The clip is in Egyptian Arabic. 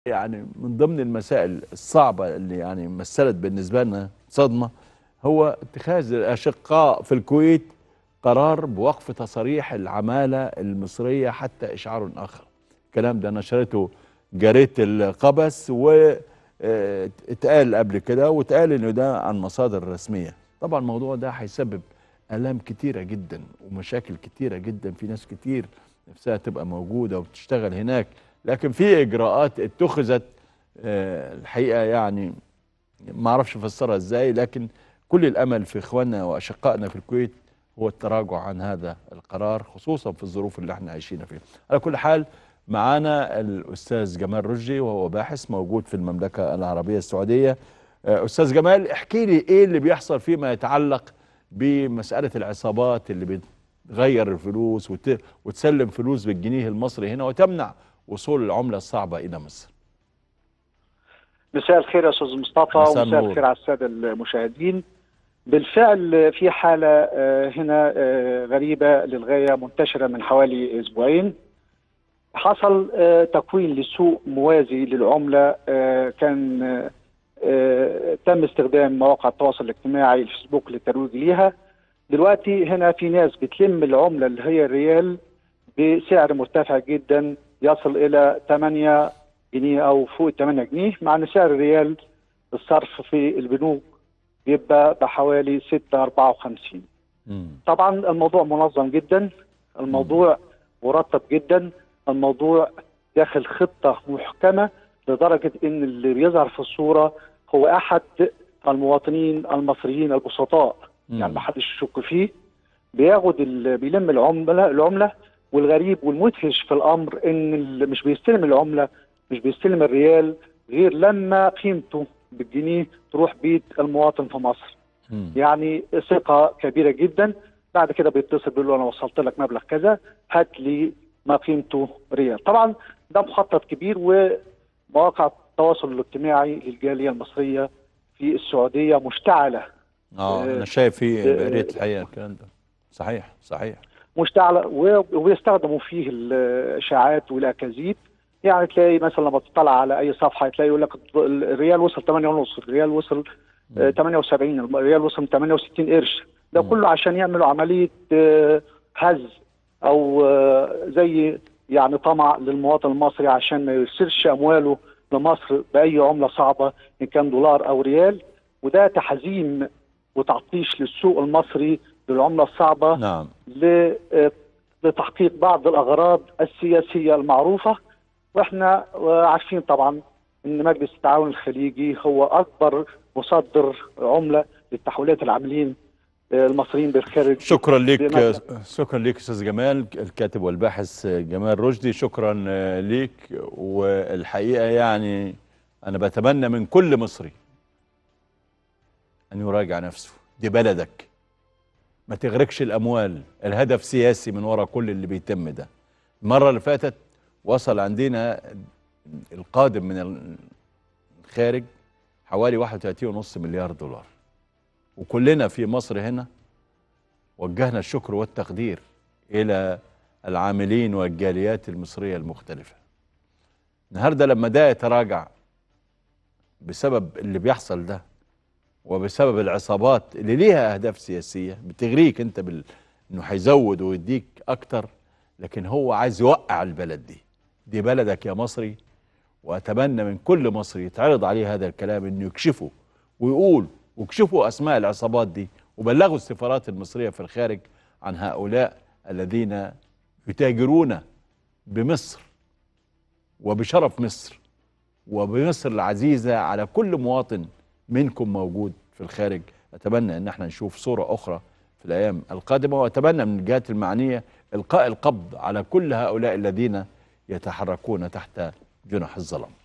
يعني من ضمن المسائل الصعبة اللي يعني مثلت بالنسبة لنا صدمة هو اتخاذ الأشقاء في الكويت قرار بوقف تصاريح العمالة المصرية حتى إشعار آخر الكلام ده نشرته جريدة القبس واتقال قبل كده واتقال انه ده عن مصادر رسمية طبعا الموضوع ده هيسبب آلام كتيرة جدا ومشاكل كتيرة جدا في ناس كتير نفسها تبقى موجودة وبتشتغل هناك لكن في إجراءات اتخذت آه، الحقيقة يعني ما اعرفش افسرها ازاي لكن كل الامل في اخواننا واشقائنا في الكويت هو التراجع عن هذا القرار خصوصا في الظروف اللي احنا عايشين فيها على كل حال معانا الاستاذ جمال رشدي وهو باحث موجود في المملكه العربيه السعوديه آه، استاذ جمال احكي لي ايه اللي بيحصل فيما يتعلق بمساله العصابات اللي بتغير الفلوس وت- وتسلم فلوس بالجنيه المصري هنا وتمنع وصول العمله الصعبه الى مصر مساء الخير يا استاذ مصطفى مساء ومساء النور. الخير على الساده المشاهدين بالفعل في حاله آه، هنا آه، غريبه للغايه منتشره من حوالي اسبوعين حصل آه، تكوين لسوق موازي للعمله آه، كان آه، آه، تم استخدام مواقع التواصل الاجتماعي الفيسبوك للترويج ليها دلوقتي هنا في ناس بتلم العمله اللي هي الريال بسعر مرتفع جدا يصل الى 8 جنيه او فوق ال 8 جنيه مع ان سعر الريال الصرف في البنوك بيبقى بحوالي 6 54 مم. طبعا الموضوع منظم جدا الموضوع مرتب جدا الموضوع داخل خطه محكمه لدرجه ان اللي بيظهر في الصوره هو احد المواطنين المصريين البسطاء مم. يعني ما حدش يشك فيه بياخد ال- بيلم العمله العمله والغريب والمدهش في الامر ان ال- مش بيستلم العمله مش بيستلم الريال غير لما قيمته بالجنيه تروح بيت المواطن في مصر مم. يعني ثقه كبيره جدا بعد كده بيتصل بيقول له انا وصلت لك مبلغ كذا هات لي ما قيمته ريال طبعا ده مخطط كبير ومواقع التواصل الاجتماعي للجاليه المصريه في السعوديه مشتعله اه آه، انا شايف في آه، قريت الحقيقه الكلام ده صحيح صحيح مشتعله و- وبيستخدموا فيه الاشاعات والاكاذيب يعني تلاقي مثلا لما تطلع على اي صفحه تلاقي يقول لك الريال وصل 8 ونص الريال وصل آه، 78 الريال وصل 68 قرش ده مم. كله عشان يعملوا عمليه آه، هز او آه، زي يعني طمع للمواطن المصري عشان ما يرسلش امواله لمصر باي عمله صعبه ان كان دولار او ريال وده تحزيم وتعطيش للسوق المصري للعمله الصعبه نعم ل- آه، لتحقيق بعض الاغراض السياسيه المعروفه واحنا آه، عارفين طبعا ان مجلس التعاون الخليجي هو اكبر مصدر عمله للتحويلات العاملين آه، المصريين بالخارج شكرا لك بمبلغ. شكرا لك استاذ جمال الكاتب والباحث جمال رشدي شكرا لك والحقيقه يعني انا بتمنى من كل مصري ان يراجع نفسه دي بلدك ما تغرقش الاموال الهدف سياسي من وراء كل اللي بيتم ده المره اللي فاتت وصل عندنا القادم من الخارج حوالي 31.5 مليار دولار وكلنا في مصر هنا وجهنا الشكر والتقدير الى العاملين والجاليات المصريه المختلفه. النهارده لما ده يتراجع بسبب اللي بيحصل ده وبسبب العصابات اللي ليها اهداف سياسيه بتغريك انت بال انه هيزود ويديك اكتر لكن هو عايز يوقع البلد دي. دي بلدك يا مصري واتمنى من كل مصري يتعرض عليه هذا الكلام انه يكشفه ويقول وكشفوا اسماء العصابات دي وبلغوا السفارات المصريه في الخارج عن هؤلاء الذين يتاجرون بمصر وبشرف مصر وبمصر العزيزه على كل مواطن منكم موجود في الخارج اتمنى ان احنا نشوف صوره اخرى في الايام القادمه واتمنى من الجهات المعنيه القاء القبض على كل هؤلاء الذين يتحركون تحت جنح الظلام